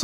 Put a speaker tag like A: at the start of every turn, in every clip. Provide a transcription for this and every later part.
A: so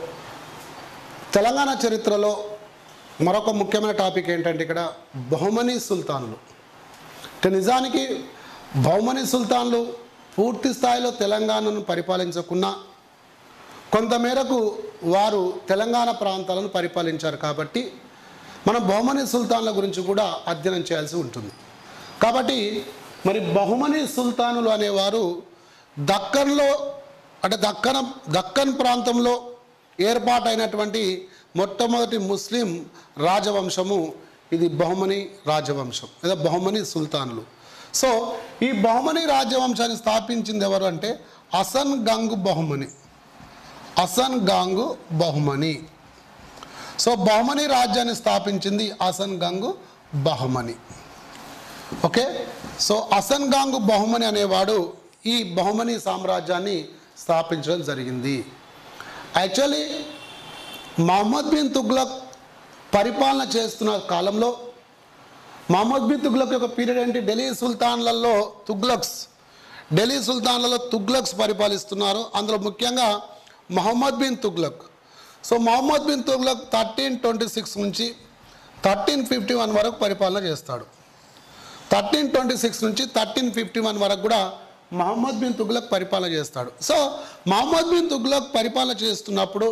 A: Telangana చరిత్రలో మరొక ముఖ్యమైన టాపిక్ ఏంటంటే ఇక్కడ బహుమనీ సుల్తానులు అంటే నిజానికి బహుమనీ సుల్తాన్లు పూర్తి స్థాయిలో తెలంగాణను పరిపాలించకున్నా కొంతమేరకు వారు తెలంగాణ ప్రాంతాలను పరిపాలించారు కాబట్టి మనం బహుమనీ సుల్తాన్ల గురించి కూడా అధ్యయనం చేయాల్సి ఉంటుంది కాబట్టి మరి బహుమనీ సుల్తానులు అనేవారు దక్కన్లో అంటే దక్కన దక్కన్ ప్రాంతంలో ఏర్పాటైనటువంటి మొట్టమొదటి ముస్లిం రాజవంశము ఇది బహుమని రాజవంశం లేదా బహుమని సుల్తానులు సో ఈ బహుమని రాజవంశాన్ని స్థాపించింది ఎవరు అంటే అసన్ గంగు బహుమని అసన్ గాంగు బహుమని సో బహుమని రాజ్యాన్ని స్థాపించింది అసన్ గంగు బహుమని ఓకే సో అసన్ గాంగు బహుమని అనేవాడు ఈ బహుమని సామ్రాజ్యాన్ని స్థాపించడం జరిగింది యాక్చువల్లీ మహమ్మద్ బిన్ తుగ్లక్ పరిపాలన చేస్తున్న కాలంలో మహమ్మద్ బిన్ తుగ్లక్ యొక్క పీరియడ్ ఏంటి ఢిల్లీ సుల్తాన్లలో తుగ్లక్స్ ఢిల్లీ సుల్తాన్లలో తుగ్లక్స్ పరిపాలిస్తున్నారు అందులో ముఖ్యంగా Muhammad bin Tughlaq so Muhammad bin Tughlaq thirteen twenty six నుంచి థర్టీన్ ఫిఫ్టీ వన్ వరకు పరిపాలన చేస్తాడు థర్టీన్ ట్వంటీ సిక్స్ నుంచి థర్టీన్ ఫిఫ్టీ వన్ వరకు కూడా మహమ్మద్ బిన్ తుగ్లక్ పరిపాలన చేస్తాడు సో మహమ్మద్ బిన్ తుగ్లక్ పరిపాలన చేస్తున్నప్పుడు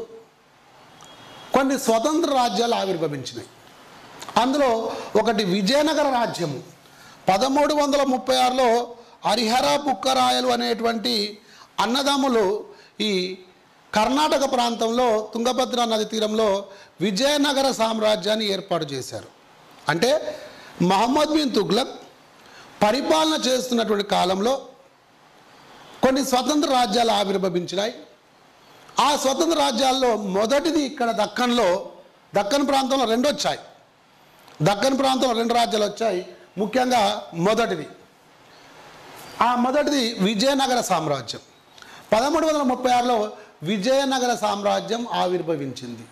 A: కొన్ని స్వతంత్ర రాజ్యాలు ఆవిర్భవించినాయి అందులో ఒకటి విజయనగర రాజ్యము పదమూడు వందల ముప్పై ఆరులో హరిహర పుక్కరాయలు అనేటువంటి అన్నదమ్ములు ఈ కర్ణాటక ప్రాంతంలో తుంగభద్ర నది తీరంలో విజయనగర సామ్రాజ్యాన్ని ఏర్పాటు చేశారు అంటే మహమ్మద్ బిన్ తుగ్లక్ పరిపాలన చేస్తున్నటువంటి కాలంలో కొన్ని స్వతంత్ర రాజ్యాలు ఆవిర్భవించినాయి ఆ స్వతంత్ర రాజ్యాల్లో మొదటిది ఇక్కడ దక్కన్లో దక్కన్ ప్రాంతంలో రెండు వచ్చాయి దక్కన్ ప్రాంతంలో రెండు రాజ్యాలు వచ్చాయి ముఖ్యంగా మొదటిది ఆ మొదటిది విజయనగర సామ్రాజ్యం పదమూడు వందల ముప్పై ఆరులో విజయనగర సామ్రాజ్యం ఆవిర్భవించింది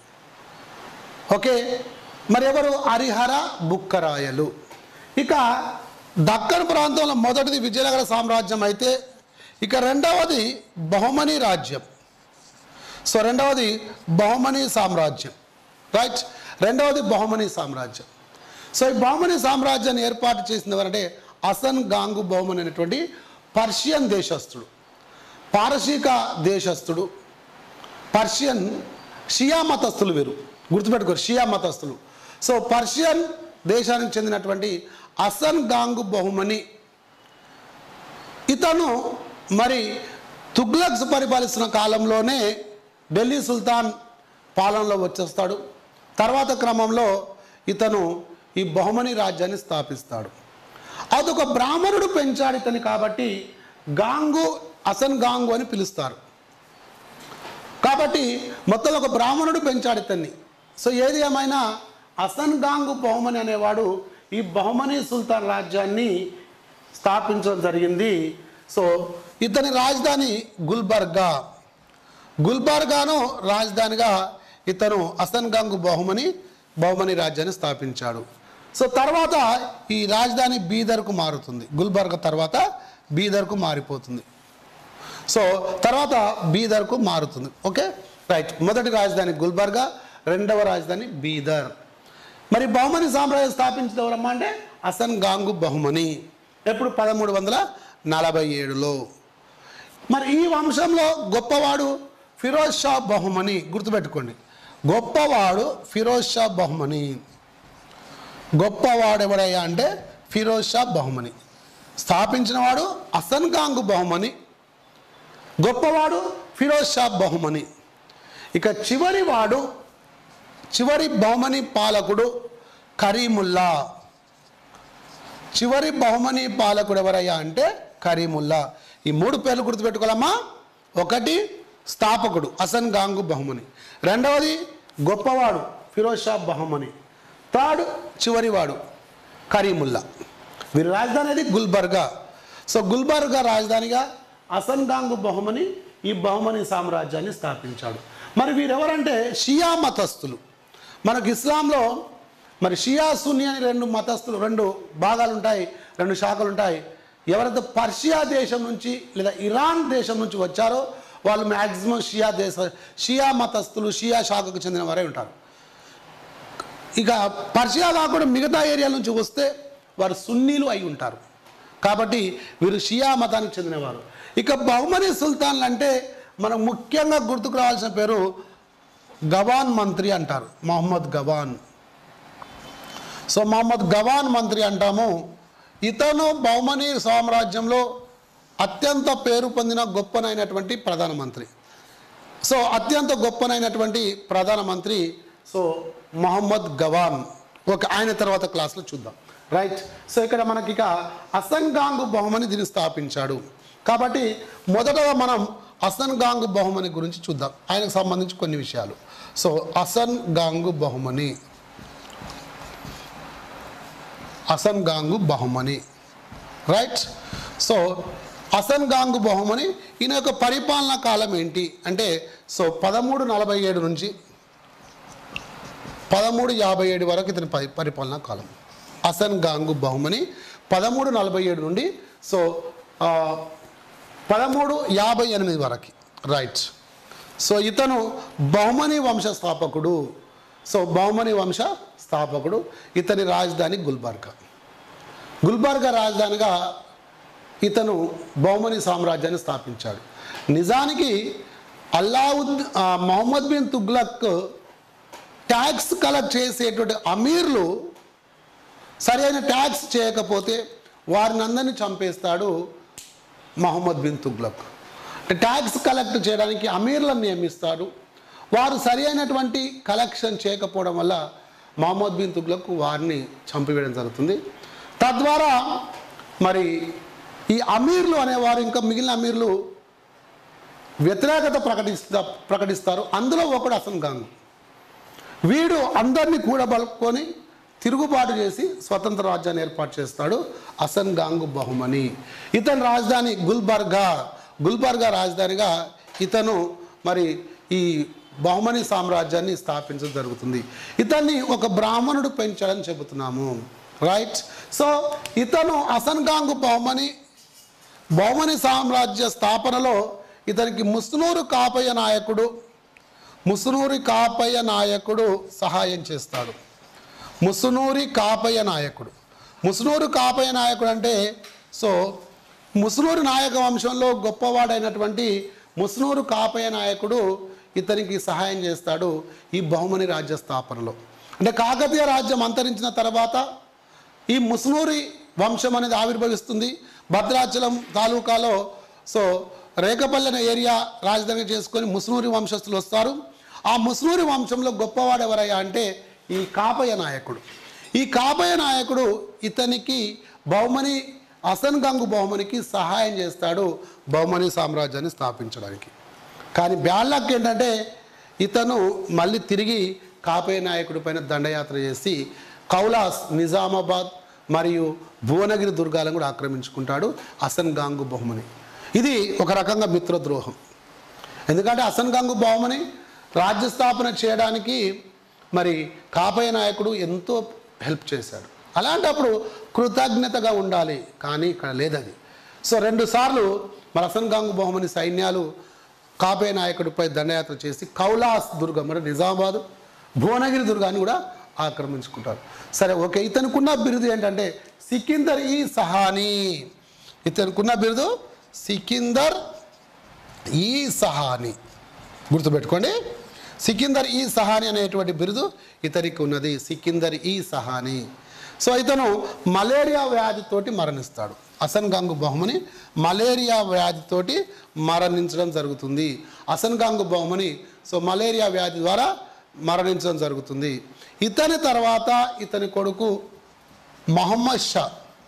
A: ఓకే మరి ఎవరు హరిహర బుక్కరాయలు ఇక దక్కన్ ప్రాంతంలో మొదటిది విజయనగర సామ్రాజ్యం అయితే ఇక రెండవది బహుమని రాజ్యం సో రెండవది బహుమని సామ్రాజ్యం రైట్ రెండవది బహుమని సామ్రాజ్యం సో ఈ బహుమని సామ్రాజ్యాన్ని ఏర్పాటు చేసింది ఎవరంటే అసన్ గాంగు బహుమని అనేటువంటి పర్షియన్ దేశస్థుడు పారసీక దేశస్థుడు పర్షియన్ షియా మతస్థులు వీరు గుర్తుపెట్టుకోరు షియా మతస్థులు సో పర్షియన్ దేశానికి చెందినటువంటి అసన్ గాంగు బహుమని ఇతను మరి తుగ్లక్స్ పరిపాలిస్తున్న కాలంలోనే ఢిల్లీ సుల్తాన్ పాలనలో వచ్చేస్తాడు తర్వాత క్రమంలో ఇతను ఈ బహుమని రాజ్యాన్ని స్థాపిస్తాడు అదొక బ్రాహ్మణుడు పెంచాడు ఇతని కాబట్టి గాంగు అసన్ గాంగు అని పిలుస్తారు కాబట్టి మొత్తం ఒక బ్రాహ్మణుడు పెంచాడు ఇతన్ని సో ఏది ఏమైనా అసన్ గాంగు బహుమని అనేవాడు ఈ బహుమని సుల్తాన్ రాజ్యాన్ని స్థాపించడం జరిగింది సో ఇతని రాజధాని గుల్బర్గా గుల్బర్గాను రాజధానిగా ఇతను అసన్ గంగు బహుమని బహుమని రాజ్యాన్ని స్థాపించాడు సో తర్వాత ఈ రాజధాని బీదర్కు మారుతుంది గుల్బర్గా తర్వాత బీదర్కు మారిపోతుంది సో తర్వాత బీదర్కు మారుతుంది ఓకే రైట్ మొదటి రాజధాని గుల్బర్గా రెండవ రాజధాని బీదర్ మరి బహుమని సామ్రాజ్యం స్థాపించిన ఎవరమ్మా అంటే అసన్ గాంగు బహుమని ఎప్పుడు పదమూడు వందల నలభై ఏడులో మరి ఈ వంశంలో గొప్పవాడు ఫిరోజ్ షా బహుమని గుర్తుపెట్టుకోండి గొప్పవాడు ఫిరోజ్ షా బహుమని గొప్పవాడు ఎవడయ్యా అంటే ఫిరోజ్ షా బహుమని స్థాపించినవాడు అసన్ గాంగు బహుమని గొప్పవాడు ఫిరోజ్ షా బహుమని ఇక చివరి వాడు చివరి బహుమని పాలకుడు కరీముల్లా చివరి బహుమని పాలకుడు ఎవరయ్యా అంటే కరీముల్లా ఈ మూడు పేర్లు గుర్తుపెట్టుకోవాలమ్మా ఒకటి స్థాపకుడు అసన్ గాంగు బహుమని రెండవది గొప్పవాడు ఫిరోజ్ షా బహుమని థర్డ్ చివరివాడు కరీముల్లా వీరి రాజధాని అది గుల్బర్గా సో గుల్బర్గా రాజధానిగా అసన్ గాంగు బహుమని ఈ బహుమని సామ్రాజ్యాన్ని స్థాపించాడు మరి వీరెవరంటే షియా మతస్థులు మనకు ఇస్లాంలో మరి షియా సున్ని అని రెండు మతస్థులు రెండు భాగాలు ఉంటాయి రెండు శాఖలు ఉంటాయి ఎవరైతే పర్షియా దేశం నుంచి లేదా ఇరాన్ దేశం నుంచి వచ్చారో వాళ్ళు మ్యాక్సిమం షియా దేశ షియా మతస్థులు షియా శాఖకు చెందిన వారే ఉంటారు ఇక పర్షియా కాకుండా మిగతా ఏరియా నుంచి వస్తే వారు సున్నీలు అయి ఉంటారు కాబట్టి వీరు షియా మతానికి చెందినవారు ఇక బహుమని సుల్తాన్లు అంటే మనం ముఖ్యంగా గుర్తుకు రావాల్సిన పేరు గవాన్ మంత్రి అంటారు మొహమ్మద్ గవాన్ సో మొహమ్మద్ గవాన్ మంత్రి అంటాము ఇతను బహుమని సామ్రాజ్యంలో అత్యంత పేరు పొందిన గొప్పనైనటువంటి ప్రధానమంత్రి సో అత్యంత గొప్పనైనటువంటి ప్రధానమంత్రి సో మొహమ్మద్ గవాన్ ఓకే ఆయన తర్వాత క్లాస్లో చూద్దాం రైట్ సో ఇక్కడ మనకి ఇక అసంగాంగ్ బహుమని దీన్ని స్థాపించాడు కాబట్టి మొదటగా మనం అసన్ గాంగ్ బహుమని గురించి చూద్దాం ఆయనకు సంబంధించి కొన్ని విషయాలు so Hasan Gangu Bahmani Hasan Gangu Bahmani right so Hasan Gangu Bahmani ఈయన యొక్క పరిపాలనా కాలం ఏంటి అంటే సో పదమూడు నలభై ఏడు నుంచి పదమూడు యాభై ఏడు వరకు ఇతని పరి పరిపాలనా కాలం అసన్ గాంగు బహుమని పదమూడు నలభై ఏడు నుండి సో ఆ, పదమూడు యాభై ఎనిమిది వరకు రైట్ సో ఇతను బహుమని వంశ స్థాపకుడు సో బహుమని వంశ స్థాపకుడు ఇతని రాజధాని గుల్బర్గా గుల్బర్గా రాజధానిగా ఇతను బహుమని సామ్రాజ్యాన్ని స్థాపించాడు నిజానికి అల్లావుద్ ఆ, మొహమ్మద్ బిన్ తుగ్లక్ ట్యాక్స్ కలెక్ట్ చేసేటువంటి అమీర్లు సరైన ట్యాక్స్ చేయకపోతే వారిని అందరినీ చంపేస్తాడు మహమ్మద్ బిన్ తుగ్లక్ ట్యాక్స్ కలెక్ట్ చేయడానికి అమీర్లను నియమిస్తాడు వారు సరి అయినటువంటి కలెక్షన్ చేయకపోవడం వల్ల మహమ్మద్ బిన్ తుగ్లక్ వారిని చంపివేయడం జరుగుతుంది తద్వారా మరి ఈ అమీర్లు అనేవారు ఇంకా మిగిలిన అమీర్లు వ్యతిరేకత ప్రకటిస్తా ప్రకటిస్తారు అందులో ఒకడు అసన్ గాంగ్ వీడు అందరినీ కూడబలుకొని తిరుగుబాటు చేసి స్వతంత్ర రాజ్యాన్ని ఏర్పాటు చేస్తాడు అసన్ గాంగ్ బహుమని ఇతని రాజధాని గుల్బర్గా గుల్బర్గా రాజధానిగా ఇతను మరి ఈ బహుమని సామ్రాజ్యాన్ని స్థాపించడం జరుగుతుంది ఇతన్ని ఒక బ్రాహ్మణుడు పెంచాడని చెబుతున్నాము రైట్ సో ఇతను అసన్ గాంగ్ బహుమని బహుమని సామ్రాజ్య స్థాపనలో ఇతనికి ముస్నూరు కాపయ్య నాయకుడు ముసునూరి కాపయ్య నాయకుడు సహాయం చేస్తాడు ముసునూరి కాపయ్య నాయకుడు ముసునూరు కాపయ్య నాయకుడు అంటే సో ముసునూరు నాయక వంశంలో గొప్పవాడైనటువంటి ముసునూరు కాపయ్య నాయకుడు ఇతనికి సహాయం చేస్తాడు ఈ బహుమని రాజ్య స్థాపనలో అంటే కాకతీయ రాజ్యం అంతరించిన తర్వాత ఈ ముస్నూరి వంశం అనేది ఆవిర్భవిస్తుంది భద్రాచలం తాలూకాలో సో రేకపల్లి అనే ఏరియా రాజధాని చేసుకొని ముస్నూరి వంశస్థులు వస్తారు ఆ ముస్నూరి వంశంలో గొప్పవాడు ఎవరయ్యా అంటే ఈ కాపయ్య నాయకుడు ఈ కాపయ్య నాయకుడు ఇతనికి బహుమని అసన్ గంగు బహుమనికి సహాయం చేస్తాడు బహుమని సామ్రాజ్యాన్ని స్థాపించడానికి కానీ బ్యాళ్ళక్ ఏంటంటే ఇతను మళ్ళీ తిరిగి కాపయ్య నాయకుడి పైన దండయాత్ర చేసి కౌలాస్ నిజామాబాద్ మరియు భువనగిరి దుర్గాలను కూడా ఆక్రమించుకుంటాడు అసన్ గాంగు బహుమని ఇది ఒక రకంగా మిత్రద్రోహం ఎందుకంటే అసన్ గంగు బహుమని రాజ్య స్థాపన చేయడానికి మరి కాపయ్య నాయకుడు ఎంతో హెల్ప్ చేశాడు అలాంటప్పుడు కృతజ్ఞతగా ఉండాలి కానీ ఇక్కడ లేదది సో రెండు సార్లు మరి అసన్ గంగు బహుమని సైన్యాలు కాపే నాయకుడిపై దండయాత్ర చేసి కౌలాస్ దుర్గం అంటే నిజామాబాద్ భువనగిరి దుర్గాన్ని కూడా ఆక్రమించుకుంటారు సరే ఓకే ఇతనుకున్న బిరుదు ఏంటంటే సికిందర్ ఈ సహాని ఇతనుకున్న బిరుదు సికిందర్ ఈ సహాని గుర్తుపెట్టుకోండి సికిందర్ ఈ సహాని అనేటువంటి బిరుదు ఇతనికి ఉన్నది సికిందర్ ఈ సహాని సో ఇతను మలేరియా వ్యాధితోటి మరణిస్తాడు అసన్ గంగు బహుమని మలేరియా వ్యాధితోటి మరణించడం జరుగుతుంది అసన్ గంగు బహుమని సో మలేరియా వ్యాధి ద్వారా మరణించడం జరుగుతుంది ఇతని తర్వాత ఇతని కొడుకు మహమ్మద్ షా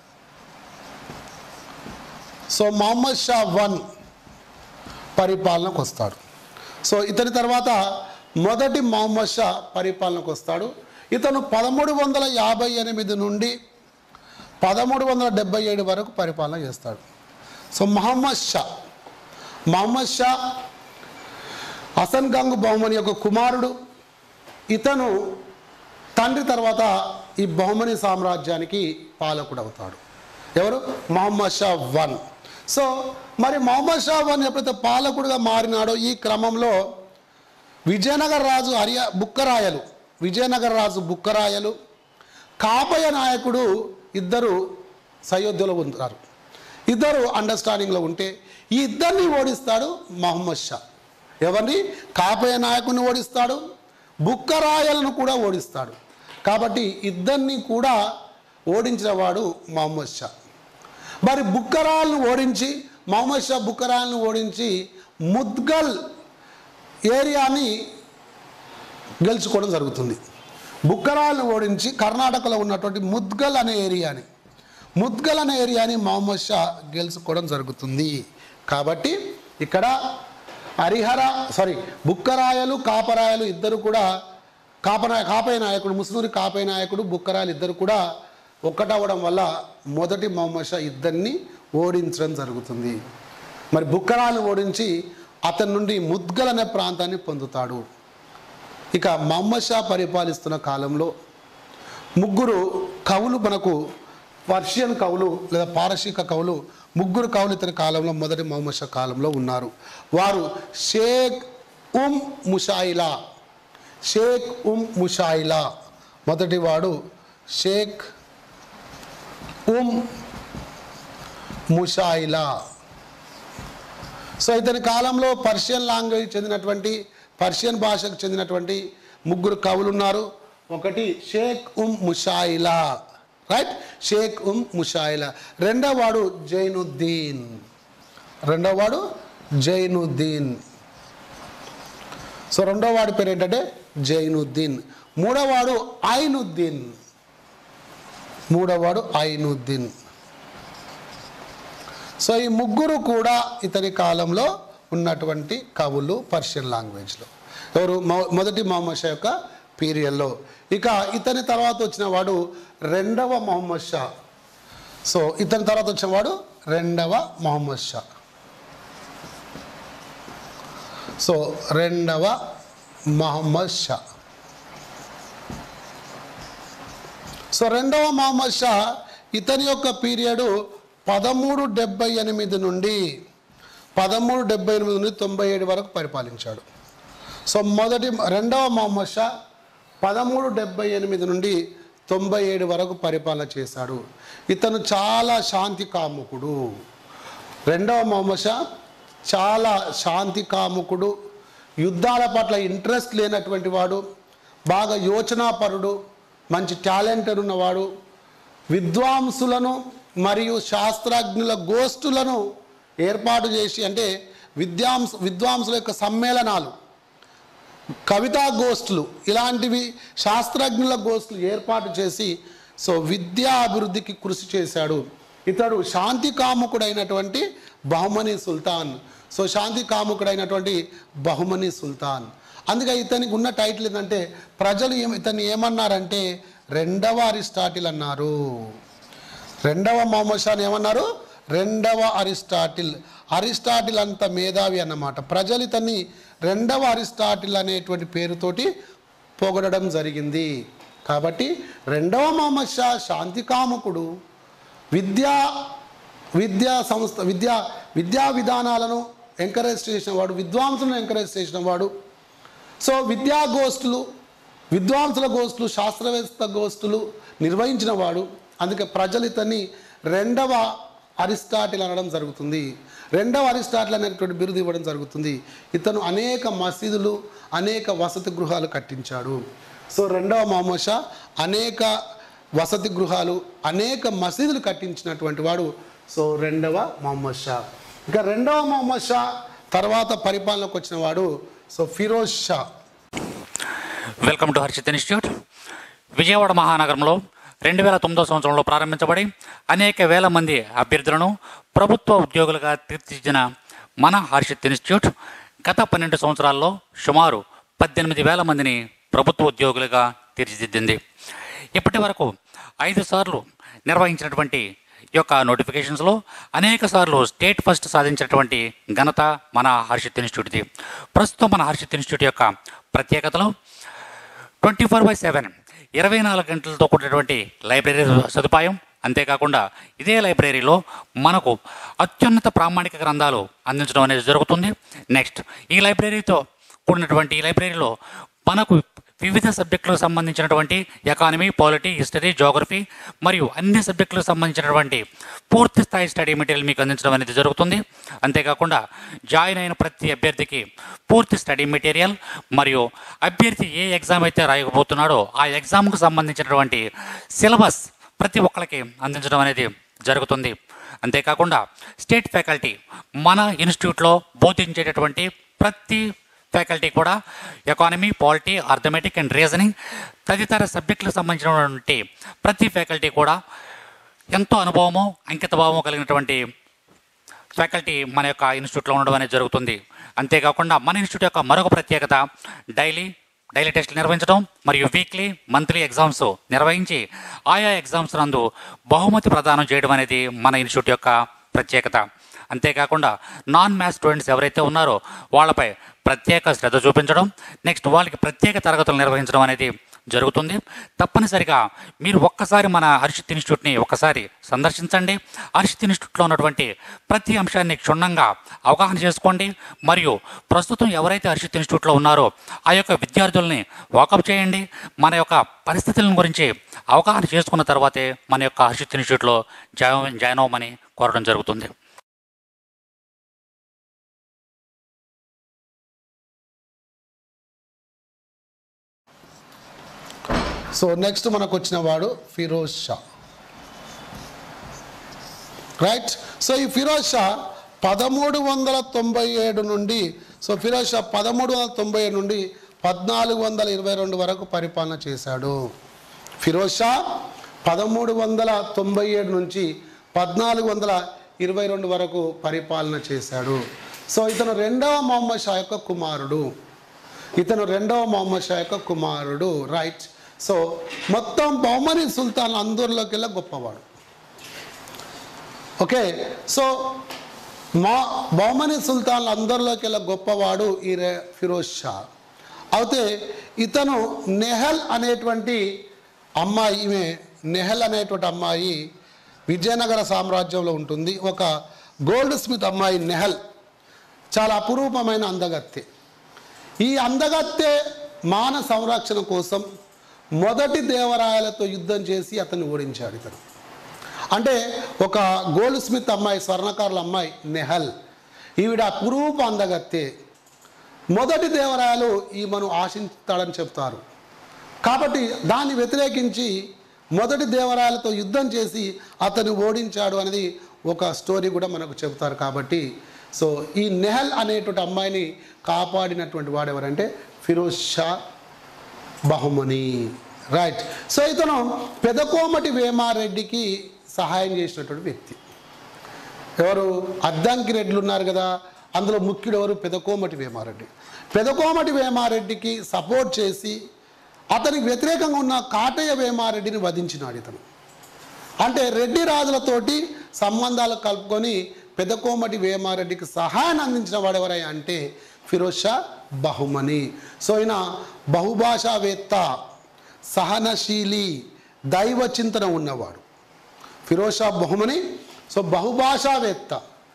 A: సో మహమ్మద్ షా వన్ పరిపాలనకు వస్తాడు సో ఇతని తర్వాత మొదటి మహమ్మద్ షా పరిపాలనకు వస్తాడు ఇతను పదమూడు వందల యాభై ఎనిమిది నుండి పదమూడు వందల డెబ్బై ఏడు వరకు పరిపాలన చేస్తాడు సో మహమ్మద్ షా మహమ్మద్ షా హసన్ గంగ్ బహుమని యొక్క కుమారుడు ఇతను తండ్రి తర్వాత ఈ బహుమని సామ్రాజ్యానికి పాలకుడు అవుతాడు ఎవరు మహమ్మద్ షా వన్ సో మరి మొహమ్మద్ షా అని ఎప్పుడైతే పాలకుడుగా మారినాడో ఈ క్రమంలో విజయనగర రాజు హరియ బుక్కరాయలు విజయనగర రాజు బుక్కరాయలు కాపయ నాయకుడు ఇద్దరు సయోధ్యలో ఉంటారు ఇద్దరు అండర్స్టాండింగ్లో ఉంటే ఈ ఇద్దరిని ఓడిస్తాడు మహమ్మద్ షా ఎవరిని కాపయ నాయకుడిని ఓడిస్తాడు బుక్కరాయలను కూడా ఓడిస్తాడు కాబట్టి ఇద్దరిని కూడా ఓడించిన వాడు మహమ్మద్ షా మరి బుక్కరాలను ఓడించి మహమ్మద్ షా బుక్కరాలను ఓడించి ముద్గల్ ఏరియాని గెలుచుకోవడం జరుగుతుంది బుక్కరాలను ఓడించి కర్ణాటకలో ఉన్నటువంటి ముద్గల్ అనే ఏరియాని ముద్గల్ అనే ఏరియాని మహమ్మద్ షా గెలుచుకోవడం జరుగుతుంది కాబట్టి ఇక్కడ హరిహర సారీ బుక్కరాయలు కాపరాయలు ఇద్దరు కూడా కాపనాయ కాపయ నాయకుడు ముస్నూరి కాపయ నాయకుడు బుక్కరాయలు ఇద్దరు కూడా ఒక్కటవ్వడం వల్ల మొదటి మహమ్మద్ షా ఇద్దరిని ఓడించడం జరుగుతుంది మరి బుక్కరాలను ఓడించి అతని నుండి ముద్గల్ అనే ప్రాంతాన్ని పొందుతాడు ఇక మహమ్మద్ షా పరిపాలిస్తున్న కాలంలో ముగ్గురు కవులు మనకు పర్షియన్ కవులు లేదా పారసీక కవులు ముగ్గురు కవులు ఇతని కాలంలో మొదటి మహమ్మద్ షా కాలంలో ఉన్నారు వారు షేక్ ఉమ్ ముషాయిలా షేక్ ఉమ్ ముషాయిలా మొదటి వాడు షేక్ ఉమ్ ముషాయిలా సో ఇతని కాలంలో పర్షియన్ లాంగ్వేజ్ చెందినటువంటి పర్షియన్ భాషకు చెందినటువంటి ముగ్గురు కవులు ఉన్నారు ఒకటి షేక్ ఉమ్ ముషాయిలా రైట్ షేక్ ఉమ్ ముషాయిలా రెండవ వాడు జైనుద్దీన్ రెండవ వాడు జైనుద్దీన్ సో రెండవ వాడి పేరు ఏంటంటే జైనుద్దీన్ మూడవ వాడు ఐనుద్దీన్ మూడవ వాడు ఐనుద్దీన్ సో ఈ ముగ్గురు కూడా ఇతని కాలంలో ఉన్నటువంటి కవులు పర్షియన్ లాంగ్వేజ్లో ఎవరు మొ- మొదటి మొహమ్మద్ షా యొక్క పీరియడ్లో ఇక ఇతని తర్వాత వచ్చిన వాడు రెండవ మొహమ్మద్ షా సో ఇతని తర్వాత వచ్చిన వాడు రెండవ మొహమ్మద్ షా సో రెండవ మహమ్మద్ షా సో రెండవ మహమ్మద్ షా ఇతని యొక్క పీరియడ్ పదమూడు డెబ్బై ఎనిమిది నుండి పదమూడు డెబ్బై ఎనిమిది నుండి తొంభై ఏడు వరకు పరిపాలించాడు సో మొదటి రెండవ మహమ్మద్ షా పదమూడు డెబ్బై ఎనిమిది నుండి తొంభై ఏడు వరకు పరిపాలన చేశాడు ఇతను చాలా శాంతి కాముకుడు రెండవ మహమ్మద్ షా చాలా శాంతి కాముకుడు యుద్ధాల పట్ల ఇంట్రెస్ట్ లేనటువంటి వాడు బాగా యోచనాపరుడు మంచి టాలెంటెడ్ ఉన్నవాడు విద్వాంసులను మరియు శాస్త్రజ్ఞుల గోష్ఠులను ఏర్పాటు చేసి అంటే విద్యాంస విద్వాంసుల యొక్క సమ్మేళనాలు కవితా గోష్ఠులు ఇలాంటివి శాస్త్రజ్ఞుల గోష్ఠులు ఏర్పాటు చేసి సో విద్యా అభివృద్ధికి కృషి చేశాడు ఇతడు శాంతి కాముకుడైనటువంటి బహుమని సుల్తాన్ సో శాంతి కాముకుడైనటువంటి బహుమని సుల్తాన్ అందుకే ఇతనికి ఉన్న టైటిల్ ఏంటంటే ప్రజలు ఏం ఇతన్ని ఏమన్నారంటే రెండవ అరిస్టాటిల్ అన్నారు రెండవ మొహమ్మద్ షాని ఏమన్నారు రెండవ అరిస్టాటిల్ అరిస్టాటిల్ అంత మేధావి అన్నమాట ప్రజలు ఇతన్ని రెండవ అరిస్టాటిల్ అనేటువంటి పేరుతోటి పొగడడం జరిగింది కాబట్టి రెండవ మొహమ్మద్ షా శాంతి కాముకుడు విద్యా విద్యా సంస్థ విద్యా విద్యా విధానాలను ఎంకరేజ్ చేసిన వాడు విద్వాంసులను ఎంకరేజ్ చేసిన వాడు సో విద్యా గోష్ఠులు విద్వాంసుల గోష్ఠులు శాస్త్రవేత్త గోష్ఠులు నిర్వహించిన వాడు అందుకే ప్రజలు ఇతన్ని రెండవ అరిస్టాటిల్ అనడం జరుగుతుంది రెండవ అరిస్టాటిల్ అనేటువంటి బిరుదు ఇవ్వడం జరుగుతుంది ఇతను అనేక మసీదులు అనేక వసతి గృహాలు కట్టించాడు సో రెండవ మహమ్మద్ షా అనేక వసతి గృహాలు అనేక మసీదులు కట్టించినటువంటి వాడు సో రెండవ మహమ్మద్ షా ఇక రెండవ మహమ్మద్ షా తర్వాత పరిపాలనకు వచ్చిన వాడు so Firoz Shah
B: welcome to Harshith institute Vijayawada మహానగరంలో రెండు వేల తొమ్మిదో సంవత్సరంలో ప్రారంభించబడి అనేక వేల మంది అభ్యర్థులను ప్రభుత్వ ఉద్యోగులుగా తీర్చిదిద్దిన మన హర్షిత్ ఇన్స్టిట్యూట్ గత పన్నెండు సంవత్సరాల్లో సుమారు పద్దెనిమిది వేల మందిని ప్రభుత్వ ఉద్యోగులుగా తీర్చిదిద్దింది ఇప్పటి వరకు ఐదు సార్లు నిర్వహించినటువంటి ఈ యొక్క నోటిఫికేషన్స్లో అనేక సార్లు స్టేట్ ఫస్ట్ సాధించినటువంటి ఘనత మన హర్షిత్ ఇన్స్టిట్యూట్ది ప్రస్తుతం మన హర్షిత్ ఇన్స్టిట్యూట్ యొక్క ప్రత్యేకతలు ట్వంటీ ఫోర్ బై సెవెన్ ఇరవై నాలుగు గంటలతో కూడినటువంటి లైబ్రరీ సదుపాయం అంతేకాకుండా ఇదే లైబ్రరీలో మనకు అత్యున్నత ప్రామాణిక గ్రంథాలు అందించడం అనేది జరుగుతుంది నెక్స్ట్ ఈ లైబ్రరీతో కూడినటువంటి ఈ లైబ్రరీలో మనకు వివిధ సబ్జెక్టులకు సంబంధించినటువంటి ఎకానమీ పాలిటీ హిస్టరీ జోగ్రఫీ మరియు అన్ని సబ్జెక్టులకు సంబంధించినటువంటి పూర్తి స్థాయి స్టడీ మెటీరియల్ మీకు అందించడం అనేది జరుగుతుంది అంతేకాకుండా జాయిన్ అయిన ప్రతి అభ్యర్థికి పూర్తి స్టడీ మెటీరియల్ మరియు అభ్యర్థి ఏ ఎగ్జామ్ అయితే రాయకపోతున్నాడో ఆ ఎగ్జామ్కు సంబంధించినటువంటి సిలబస్ ప్రతి ఒక్కరికి అందించడం అనేది జరుగుతుంది అంతేకాకుండా స్టేట్ ఫ్యాకల్టీ మన ఇన్స్టిట్యూట్లో బోధించేటటువంటి ప్రతి ఫ్యాకల్టీ కూడా economy polity arithmetic and reasoning తదితర సబ్జెక్టులకు సంబంధించినటువంటి ప్రతి ఫ్యాకల్టీ కూడా ఎంతో అనుభవము అంకితభావము కలిగినటువంటి ఫ్యాకల్టీ మన యొక్క ఇన్స్టిట్యూట్లో ఉండడం అనేది జరుగుతుంది అంతేకాకుండా మన ఇన్స్టిట్యూట్ యొక్క మరొక ప్రత్యేకత డైలీ డైలీ టెస్టులు నిర్వహించడం మరియు వీక్లీ మంత్లీ ఎగ్జామ్స్ నిర్వహించి ఆయా ఎగ్జామ్స్ నందు బహుమతి ప్రదానం చేయడం అనేది మన ఇన్స్టిట్యూట్ యొక్క ప్రత్యేకత అంతేకాకుండా నాన్ మ్యాథ్స్ స్టూడెంట్స్ ఎవరైతే ఉన్నారో వాళ్ళపై ప్రత్యేక శ్రద్ధ చూపించడం నెక్స్ట్ వాళ్ళకి ప్రత్యేక తరగతులు నిర్వహించడం అనేది జరుగుతుంది తప్పనిసరిగా మీరు ఒక్కసారి మన హర్షిత్ ఇన్స్టిట్యూట్ని ఒక్కసారి సందర్శించండి హర్షిత్ ఇన్స్టిట్యూట్లో ఉన్నటువంటి ప్రతి అంశాన్ని క్షుణ్ణంగా అవగాహన చేసుకోండి మరియు ప్రస్తుతం ఎవరైతే హర్షిత్ ఇన్స్టిట్యూట్లో ఉన్నారో ఆ యొక్క విద్యార్థుల్ని వాకప్ చేయండి మన యొక్క పరిస్థితుల గురించి అవగాహన చేసుకున్న తర్వాతే మన యొక్క హర్షిత్ ఇన్స్టిట్యూట్లో జాయిన్ జాయిన్ అవ్వమని కోరడం జరుగుతుంది
A: సో నెక్స్ట్ మనకు వచ్చిన వాడు ఫిరోజ్ షా రైట్ సో ఈ ఫిరోజ్ షా పదమూడు వందల తొంభై ఏడు నుండి సో ఫిరోజ్ షా పదమూడు వందల తొంభై ఏడు నుండి పద్నాలుగు వందల ఇరవై రెండు వరకు పరిపాలన చేశాడు ఫిరోజ్ షా పదమూడు వందల తొంభై ఏడు నుంచి పద్నాలుగు వందల ఇరవై రెండు వరకు పరిపాలన చేశాడు సో ఇతను రెండవ మొహమ్మద్ షా యొక్క కుమారుడు ఇతను రెండవ మొహమ్మద్ షా యొక్క కుమారుడు రైట్ సో మొత్తం బహుమని సుల్తాన్ అందరిలోకి వెళ్ళి గొప్పవాడు ఓకే సో మా బహుమని సుల్తాన్లు అందరిలోకి వెళ్ళి గొప్పవాడు ఈ రే ఫిరోజ్ షా అయితే ఇతను నెహల్ అనేటువంటి అమ్మాయి ఈమె నెహల్ అనేటువంటి అమ్మాయి విజయనగర సామ్రాజ్యంలో ఉంటుంది ఒక గోల్డ్ స్మిత్ అమ్మాయి నెహల్ చాలా అపురూపమైన అందగత్తె ఈ అందగత్తె మాన సంరక్షణ కోసం మొదటి దేవరాయలతో యుద్ధం చేసి అతన్ని ఓడించాడు ఇతను అంటే ఒక గోల్డ్ స్మిత్ అమ్మాయి స్వర్ణకారుల అమ్మాయి నెహల్ ఈవిడ అపురూప అందగత్తె మొదటి దేవరాయలు ఈమెను ఆశిస్తాడని చెప్తారు కాబట్టి దాన్ని వ్యతిరేకించి మొదటి దేవరాయలతో యుద్ధం చేసి అతను ఓడించాడు అనేది ఒక స్టోరీ కూడా మనకు చెబుతారు కాబట్టి సో ఈ నెహల్ అనేటువంటి అమ్మాయిని కాపాడినటువంటి వాడు ఎవరంటే ఫిరోజ్ షా బహుమని రైట్ సో ఇతను పెదకోమటి వేమారెడ్డికి సహాయం చేసినటువంటి వ్యక్తి ఎవరు అద్దంకి రెడ్లు ఉన్నారు కదా అందులో ముఖ్యుడు ఎవరు పెదకోమటి వేమారెడ్డి పెదకోమటి వేమారెడ్డికి సపోర్ట్ చేసి అతనికి వ్యతిరేకంగా ఉన్న కాటయ్య వేమారెడ్డిని వధించినాడు ఇతను అంటే రెడ్డి రాజులతోటి సంబంధాలు కలుపుకొని పెదకోమటి వేమారెడ్డికి సహాయాన్ని అందించిన వాడు ఎవరై అంటే ఫిరోజ్ షా బహుమని సో ఈయన బహుభాషావేత్త సహనశీలి దైవ చింతన ఉన్నవాడు ఫిరోజ్ షా బహుమని సో బహుభాషావేత్త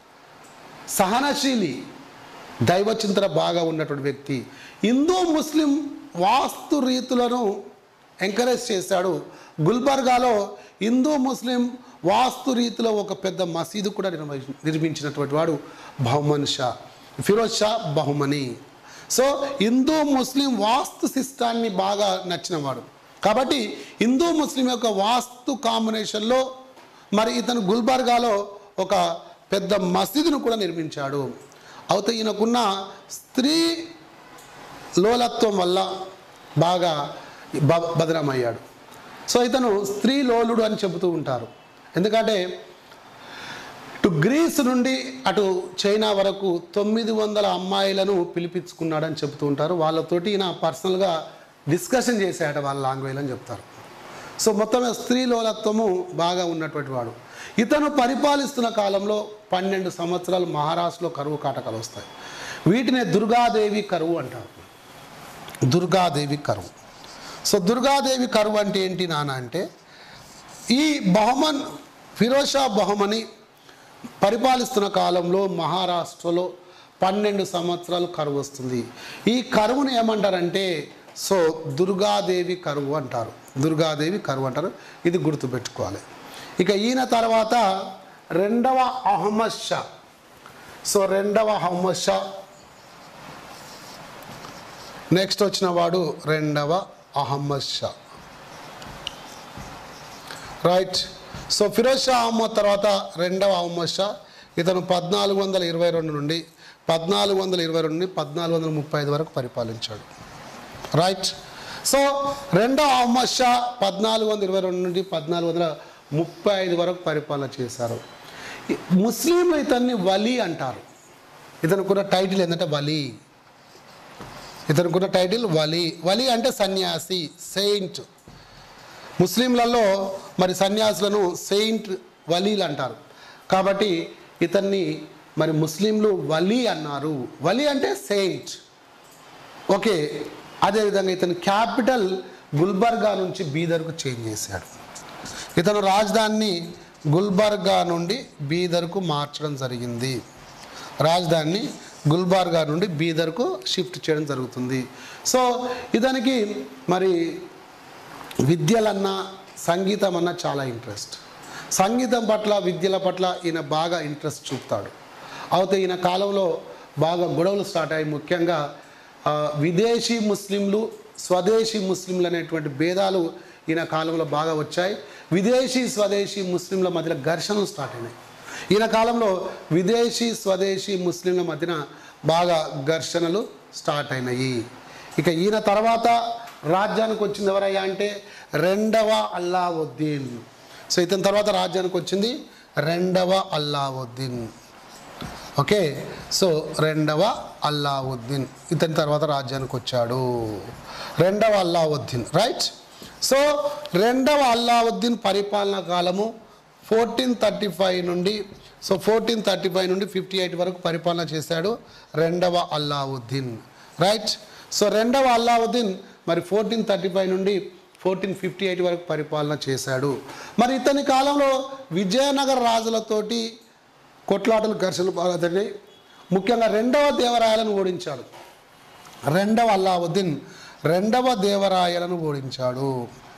A: సహనశీలి దైవ చింతన బాగా ఉన్నటువంటి వ్యక్తి హిందూ ముస్లిం వాస్తు రీతులను ఎంకరేజ్ చేశాడు గుల్బర్గాలో హిందూ ముస్లిం వాస్తు రీతిలో ఒక పెద్ద మసీదు కూడా నిర్వహి నిర్మించినటువంటి వాడు Bahman Shah Firoz Shah Bahmani so Hindu Muslim వాస్తు సిస్టాన్ని బాగా నచ్చినవాడు కాబట్టి హిందూ ముస్లిం యొక్క వాస్తు కాంబినేషన్లో మరి ఇతను గుల్బర్గాలో ఒక పెద్ద మసీదును కూడా నిర్మించాడు అయితే ఈయనకున్న స్త్రీ లోలత్వం వల్ల బాగా బ- బదనమయ్యాడు సో ఇతను స్త్రీ లోలుడు అని చెబుతూ ఉంటారు ఎందుకంటే ఇటు గ్రీస్ నుండి అటు చైనా వరకు తొమ్మిది వందల అమ్మాయిలను పిలిపించుకున్నాడని చెబుతూ ఉంటారు వాళ్ళతోటి ఈయన పర్సనల్గా డిస్కషన్ చేశాడు వాళ్ళ లాంగ్వేజ్ అని చెప్తారు సో మొత్తం మీద స్త్రీ లోలత్వము బాగా ఉన్నటువంటి వాడు ఇతను పరిపాలిస్తున్న కాలంలో పన్నెండు సంవత్సరాలు మహారాష్ట్రలో కరువు కాటకాలు వస్తాయి వీటిని దుర్గాదేవి కరువు అంటారు దుర్గాదేవి కరువు సో దుర్గాదేవి కరువు అంటే ఏంటి నాన్న అంటే ఈ బహుమన్ ఫిరోజ్ షా బహుమని పరిపాలిస్తున్న కాలంలో మహారాష్ట్రలో పన్నెండు సంవత్సరాలు కరువు వస్తుంది ఈ కరువుని ఏమంటారంటే సో దుర్గాదేవి కరువు అంటారు దుర్గాదేవి కరువు అంటారు ఇది గుర్తుపెట్టుకోవాలి ఇక ఈయన తర్వాత రెండవ అహ్మద్ షా సో రెండవ అహ్మద్ షా నెక్స్ట్ వచ్చిన వాడు రెండవ అహ్మద్ షా రైట్ సో ఫిరోజ్ షా అహ్మద్ తర్వాత రెండవ అహ్మద్ షా ఇతను పద్నాలుగు వందల ఇరవై రెండు నుండి పద్నాలుగు వందల ఇరవై రెండు నుండి పద్నాలుగు వందల ముప్పై ఐదు వరకు పరిపాలించాడు రైట్ సో రెండవ అహ్మద్ షా పద్నాలుగు వందల ఇరవై రెండు నుండి పద్నాలుగు వందల ముప్పై ఐదు వరకు పరిపాలన చేశారు ఈ ముస్లింలు ఇతన్ని వలి అంటారు ఇతనుకున్న టైటిల్ ఏంటంటే వలి ఇతనుకున్న టైటిల్ వలి వలి అంటే సన్యాసి సెయింట్ ముస్లింలలో మరి సన్యాసులను సెయింట్ వలీలు అంటారు కాబట్టి ఇతన్ని మరి ముస్లింలు వలి అన్నారు వలి అంటే సెయింట్ ఓకే అదేవిధంగా ఇతని క్యాపిటల్ గుల్బర్గా నుంచి బీదర్కు చేంజ్ చేశాడు ఇతను రాజధానిని గుల్బర్గా నుండి బీదర్కు మార్చడం జరిగింది రాజధానిని గుల్బర్గా నుండి బీదర్కు షిఫ్ట్ చేయడం జరుగుతుంది సో ఇతనికి మరి విద్యలన్నా సంగీతం అన్నా చాలా ఇంట్రెస్ట్ సంగీతం పట్ల విద్యల పట్ల ఈయన బాగా ఇంట్రెస్ట్ చూపుతాడు అయితే ఈయన కాలంలో బాగా గొడవలు స్టార్ట్ అయ్యాయి ముఖ్యంగా ఆ, విదేశీ ముస్లింలు స్వదేశీ ముస్లింలు అనేటువంటి భేదాలు ఈయన కాలంలో బాగా వచ్చాయి విదేశీ స్వదేశీ ముస్లింల మధ్యలో ఘర్షణలు స్టార్ట్ అయినాయి ఈయన కాలంలో విదేశీ స్వదేశీ ముస్లింల మధ్యన బాగా ఘర్షణలు స్టార్ట్ అయినాయి ఇక ఈయన తర్వాత రాజ్యానికి వచ్చింది ఎవరయ్యా అంటే రెండవ అల్లావుద్దీన్ సో ఇతని తర్వాత రాజ్యానికి వచ్చింది రెండవ అల్లావుద్దీన్ ఓకే సో రెండవ అల్లావుద్దీన్ ఇతని తర్వాత రాజ్యానికి వచ్చాడు రెండవ అల్లావుద్దీన్ రైట్ సో రెండవ అల్లావుద్దీన్ పరిపాలనా కాలము ఫోర్టీన్ థర్టీ ఫైవ్ నుండి సో ఫోర్టీన్ థర్టీ ఫైవ్ నుండి ఫిఫ్టీ ఎయిట్ వరకు పరిపాలన చేశాడు రెండవ అల్లావుద్దీన్ రైట్ సో రెండవ అల్లావుద్దీన్ మరి ఫోర్టీన్ థర్టీ ఫైవ్ నుండి ఫోర్టీన్ ఫిఫ్టీ ఎయిట్ వరకు పరిపాలన చేశాడు మరి ఇతని కాలంలో విజయనగర రాజులతోటి కొట్లాటలు ఘర్షణలు బాగా జరిగాయి ముఖ్యంగా రెండవ దేవరాయలను ఓడించాడు రెండవ అల్లావుద్దీన్ రెండవ దేవరాయలను ఓడించాడు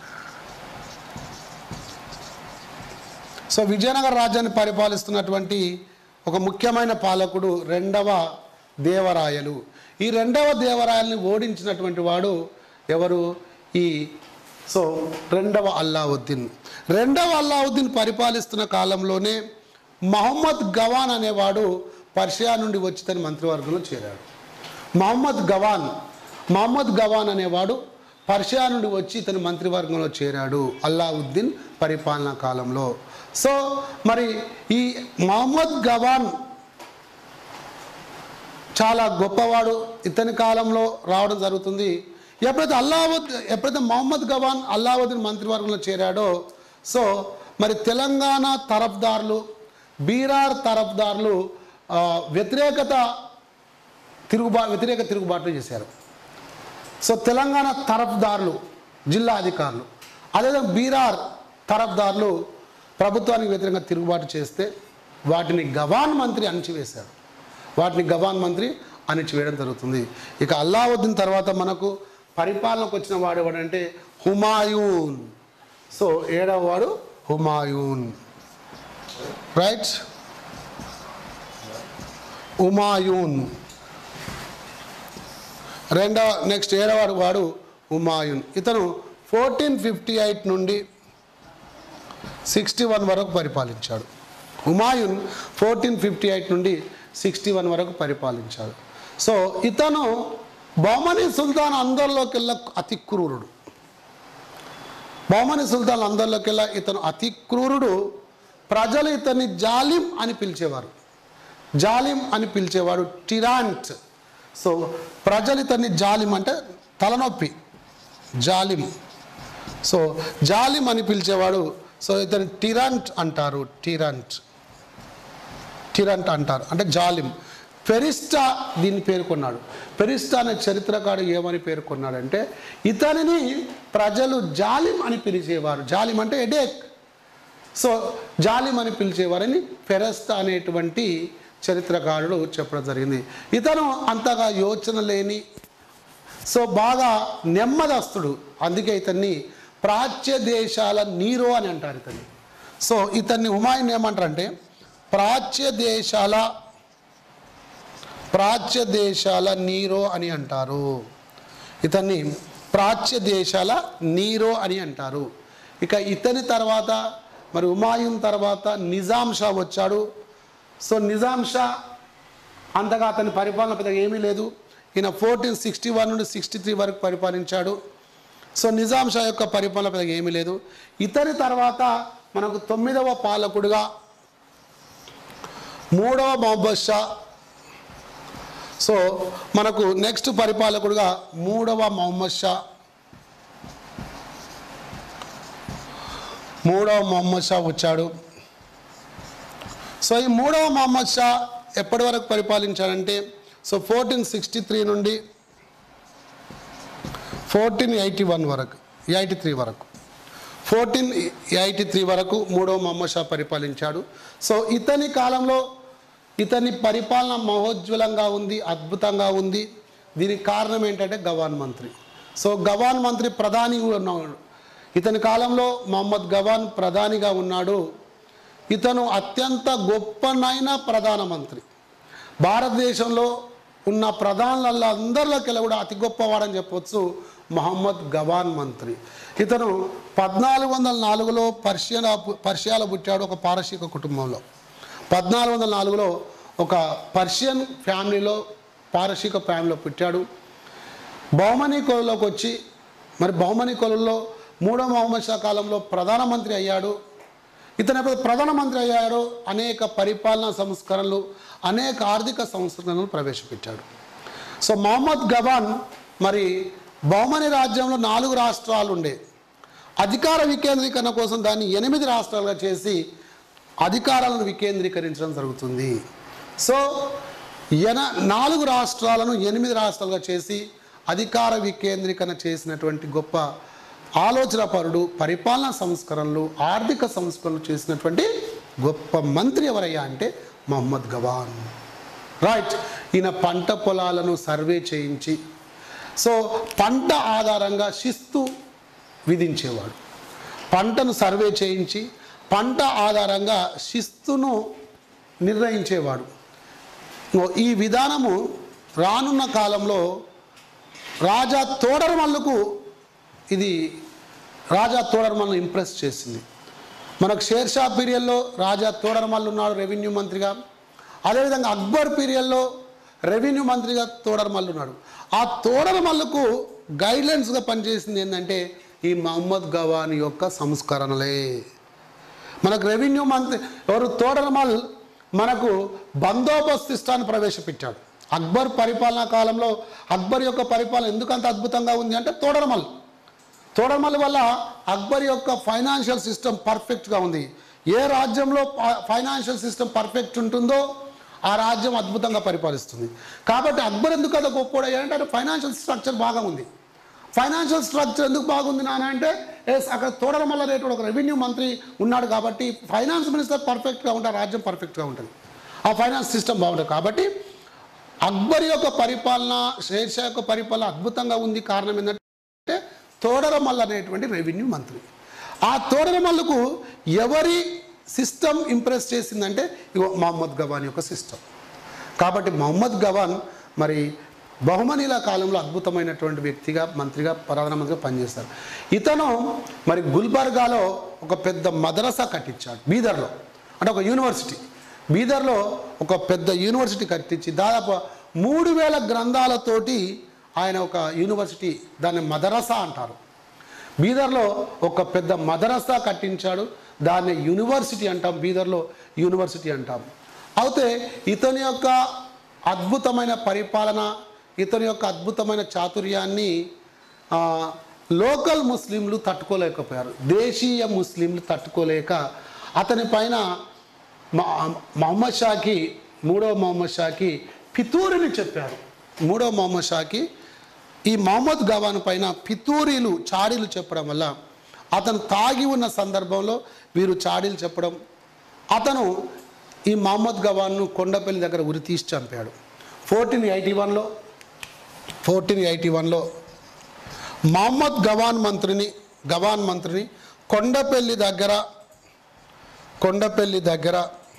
A: సో విజయనగర రాజ్యాన్ని పరిపాలిస్తున్నటువంటి ఒక ముఖ్యమైన పాలకుడు రెండవ దేవరాయలు ఈ రెండవ దేవరాయల్ని ఓడించినటువంటి వాడు ఎవరు ఈ సో రెండవ అల్లావుద్దీన్ రెండవ అల్లావుద్దీన్ పరిపాలిస్తున్న కాలంలోనే మహమ్మద్ గవాన్ అనేవాడు పర్షియా నుండి వచ్చి తన మంత్రివర్గంలో చేరాడు మహమ్మద్ గవాన్ మహమ్మద్ గవాన్ అనేవాడు పర్షియా నుండి వచ్చి ఇతని మంత్రివర్గంలో చేరాడు అల్లావుద్దీన్ పరిపాలనా కాలంలో సో మరి ఈ మహమ్మద్ గవాన్ చాలా గొప్పవాడు ఇతని కాలంలో రావడం జరుగుతుంది ఎప్పుడైతే అల్లావుద్ ఎప్పుడైతే మహమ్మద్ గవాన్ అల్లావుద్దీన్ మంత్రివర్గంలో చేరాడో సో మరి తెలంగాణ తరఫ్దారులు బీరార్ తరఫ్దారులు ఆ, వ్యతిరేకత తిరుగుబా వ్యతిరేక తిరుగుబాట్లు చేశారు సో తెలంగాణ తరఫ్దారులు జిల్లా అధికారులు అదేవిధంగా బీరార్ తరఫ్దారులు ప్రభుత్వానికి వ్యతిరేకంగా తిరుగుబాటు చేస్తే వాటిని గవాన్ మంత్రి అణిచివేశాడు వాటిని గవాన్ మంత్రి అణిచివేయడం జరుగుతుంది ఇక అల్లావుద్దీన్ తర్వాత మనకు పరిపాలనకు వచ్చిన వాడు ఎవడంటే హుమాయూన్ సో ఏడవ వాడు హుమాయూన్ రైట్ హుమాయూన్ రెండవ నెక్స్ట్ ఏడవ వాడు హుమాయూన్ ఇతను ఫోర్టీన్ ఫిఫ్టీ ఎయిట్ నుండి సిక్స్టీ వన్ వరకు పరిపాలించాడు హుమాయూన్ ఫోర్టీన్ ఫిఫ్టీ ఎయిట్ నుండి సిక్స్టీ వన్ వరకు పరిపాలించాడు సో ఇతను బహుమని సుల్తాన్ అందరిలోకెల్లా అతి క్రూరుడు బహుమని సుల్తాన్ అందరిలోకెల్లా ఇతను అతి క్రూరుడు ప్రజలు ఇతన్ని జాలిం అని పిలిచేవారు జాలిం అని పిలిచేవాడు టిరాంట్ సో ప్రజలు ఇతన్ని జాలిం అంటే తలనొప్పి జాలిం సో జాలిం అని పిలిచేవాడు సో ఇతను టిరంట్ అంటారు టిరంట్ టిరంట్ అంటారు అంటే జాలిం ఫెరిస్టా దీన్ని పేర్కొన్నాడు ఫెరిస్టా అనే చరిత్రకాడు ఏమని పేర్కొన్నాడంటే ఇతనిని ప్రజలు జాలిం అని పిలిచేవారు జాలిం అంటే ఎడేక్ సో జాలిం అని పిలిచేవారని ఫెరస్త అనేటువంటి చరిత్రకారుడు చెప్పడం జరిగింది ఇతను అంతగా యోచన లేని సో బాగా నెమ్మదస్తుడు అందుకే ఇతన్ని ప్రాచ్య దేశాల నీరో అని అంటారు ఇతన్ని సో ఇతన్ని హుమాయూన్ ఏమంటారంటే ప్రాచ్య దేశాల ప్రాచ్య దేశాల నీరో అని అంటారు ఇతన్ని ప్రాచ్య దేశాల నీరో అని అంటారు ఇక ఇతని తర్వాత మరి హుమాయూన్ తర్వాత నిజాం షా వచ్చాడు సో నిజాం షా అంతగా అతని పరిపాలన పెద్దగా ఏమీ లేదు ఈయన ఫోర్టీన్ సిక్స్టీ వన్ నుండి సిక్స్టీ త్రీ వరకు పరిపాలించాడు సో నిజాం షా యొక్క పరిపాలన పెద్దగా ఏమీ లేదు ఇతని తర్వాత మనకు తొమ్మిదవ పాలకుడుగా మూడవ మొహమ్మద్ షా సో మనకు నెక్స్ట్ పరిపాలకుడుగా మూడవ మొహమ్మద్ షా మూడవ మొహమ్మద్ షా వచ్చాడు సో ఈ మూడవ మొహమ్మద్ షా ఎప్పటి వరకు పరిపాలించాడంటే సో ఫోర్టీన్ సిక్స్టీ త్రీ నుండి ఫోర్టీన్ ఎయిటీ వన్ వరకు ఎయిటీ త్రీ వరకు ఫోర్టీన్ ఎయిటీ త్రీ వరకు మూడవ మొహమ్మద్ షా పరిపాలించాడు సో ఇతని కాలంలో ఇతని పరిపాలన మహోజ్వలంగా ఉంది అద్భుతంగా ఉంది దీనికి కారణం ఏంటంటే గవాన్ మంత్రి సో గవాన్ మంత్రి ప్రధాని కూడా ఉన్నాడు ఇతని కాలంలో మహమ్మద్ గవాన్ ప్రధానిగా ఉన్నాడు ఇతను అత్యంత గొప్పనైన ప్రధానమంత్రి భారతదేశంలో ఉన్న ప్రధానులలో అందరిలోకెల్లా కూడా అతి గొప్పవాడని చెప్పొచ్చు మహమ్మద్ గవాన్ మంత్రి ఇతను పద్నాలుగు వందల నాలుగులో పర్షియన్ పర్షియాలో పుట్టాడు ఒక పారసీక కుటుంబంలో పద్నాలుగు వందల నాలుగులో ఒక పర్షియన్ ఫ్యామిలీలో పారసీక ఫ్యామిలీలో పుట్టాడు బహుమనీ కొలులోకి వచ్చి మరి బహుమనీ కొలుల్లో మూడో మహమ్మద్ షా కాలంలో ప్రధానమంత్రి అయ్యాడు ఇతను ఎప్పుడు ప్రధానమంత్రి అయ్యాడో అనేక పరిపాలనా సంస్కరణలు అనేక ఆర్థిక సంస్కరణలు ప్రవేశపెట్టాడు సో మహమ్మద్ గవాన్ మరి బహుమని రాజ్యంలో నాలుగు రాష్ట్రాలు ఉండే అధికార వికేంద్రీకరణ కోసం దాన్ని ఎనిమిది రాష్ట్రాలుగా చేసి అధికారాలను వికేంద్రీకరించడం జరుగుతుంది సో ఎన నాలుగు రాష్ట్రాలను ఎనిమిది రాష్ట్రాలుగా చేసి అధికార వికేంద్రీకరణ చేసినటువంటి గొప్ప ఆలోచనపరుడు పరిపాలనా సంస్కరణలు ఆర్థిక సంస్కరణలు చేసినటువంటి గొప్ప మంత్రి ఎవరయ్యా అంటే మహమ్మద్ గవాన్ రైట్ ఈయన పంట పొలాలను సర్వే చేయించి సో పంట ఆధారంగా శిస్తు విధించేవాడు పంటను సర్వే చేయించి పంట ఆధారంగా శిస్తును నిర్ణయించేవాడు ఓ ఈ విధానము రానున్న కాలంలో రాజా తోడరమల్లుకు ఇది రాజా తోడరమల్ని ఇంప్రెస్ చేసింది మనకు షేర్షా పీరియడ్లో రాజా తోడరమల్లు ఉన్నాడు రెవెన్యూ మంత్రిగా అదేవిధంగా అక్బర్ పీరియడ్లో రెవెన్యూ మంత్రిగా తోడరమల్లు ఉన్నాడు ఆ తోడరమల్లుకు గైడ్లైన్స్గా పనిచేసింది ఏంటంటే ఈ మహమ్మద్ గవాన్ యొక్క సంస్కరణలే మనకు రెవెన్యూ మంత్రి ఎవరు తోడరమల్ మనకు బందోబస్తు సిస్టాన్ని ప్రవేశపెట్టాడు అక్బర్ పరిపాలనా కాలంలో అక్బర్ యొక్క పరిపాలన ఎందుకు అంత అద్భుతంగా ఉంది అంటే తోడరమల్ తోడరమల్ వల్ల అక్బర్ యొక్క ఫైనాన్షియల్ సిస్టమ్ పర్ఫెక్ట్గా ఉంది ఏ రాజ్యంలో ఫైనాన్షియల్ సిస్టమ్ పర్ఫెక్ట్ ఉంటుందో ఆ రాజ్యం అద్భుతంగా పరిపాలిస్తుంది కాబట్టి అక్బర్ ఎందుకు అంత గొప్పోడయ్యాడంటే అంటే ఫైనాన్షియల్ స్ట్రక్చర్ బాగా ఉంది ఫైనాన్షియల్ స్ట్రక్చర్ ఎందుకు బాగుంది నాన్న అంటే ఎస్ అక్కడ తోడరమల్ల రేటు ఒక రెవెన్యూ మంత్రి ఉన్నాడు కాబట్టి ఫైనాన్స్ మినిస్టర్ పర్ఫెక్ట్గా ఉంటారు రాజ్యం పర్ఫెక్ట్గా ఉంటుంది ఆ ఫైనాన్స్ సిస్టమ్ బాగుంటుంది కాబట్టి అక్బర్ యొక్క పరిపాలన షేర్షా యొక్క పరిపాలన అద్భుతంగా ఉంది కారణం ఏంటంటే తోడరమల్ల అనేటువంటి రెవెన్యూ మంత్రి ఆ తోడరమల్లకు ఎవరి సిస్టమ్ ఇంప్రెస్ చేసిందంటే ఇగో మహమ్మద్ గవాన్ యొక్క సిస్టమ్ కాబట్టి మహమ్మద్ గవాన్ మరి బహుమనీల కాలంలో అద్భుతమైనటువంటి వ్యక్తిగా మంత్రిగా ప్రధానమంత్రిగా పనిచేస్తారు ఇతను మరి గుల్బర్గాలో ఒక పెద్ద మదరసా కట్టించాడు బీదర్లో అంటే ఒక యూనివర్సిటీ బీదర్లో ఒక పెద్ద యూనివర్సిటీ కట్టించి దాదాపు మూడు వేల గ్రంథాలతోటి ఆయన ఒక యూనివర్సిటీ దాన్ని మదరసా అంటారు బీదర్లో ఒక పెద్ద మదరసా కట్టించాడు దాన్ని యూనివర్సిటీ అంటాం బీదర్లో యూనివర్సిటీ అంటాం అయితే ఇతని యొక్క అద్భుతమైన పరిపాలన ఇతని యొక్క అద్భుతమైన చాతుర్యాన్ని ఆ, లోకల్ ముస్లింలు తట్టుకోలేకపోయారు దేశీయ ముస్లింలు తట్టుకోలేక అతని పైన మ- మహమ్మద్ షాకి మూడవ మహమ్మద్ షాకి పితూరిని చెప్పారు మూడవ మహమ్మద్ షాకి ఈ మహమ్మద్ గవాన్ పైన పితూరీలు చాడీలు చెప్పడం వల్ల అతను తాగి ఉన్న సందర్భంలో వీరు చాడీలు చెప్పడం అతను ఈ మహమ్మద్ గవాన్ను కొండపల్లి దగ్గర ఉరి తీసి చంపాడు ఫోర్టీన్ ఎయిటీ వన్లో ఫోర్టీన్ ఎయిటీ వన్లో మహమ్మద్ గవాన్ మంత్రిని గవాన్ మంత్రిని కొండపల్లి దగ్గర కొండపల్లి దగ్గర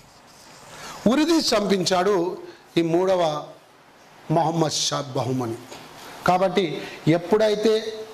A: ఉరిదీసి చంపించాడు ఈ మూడవ మొహమ్మద్ షా బహుమని కాబట్టి ఎప్పుడైతే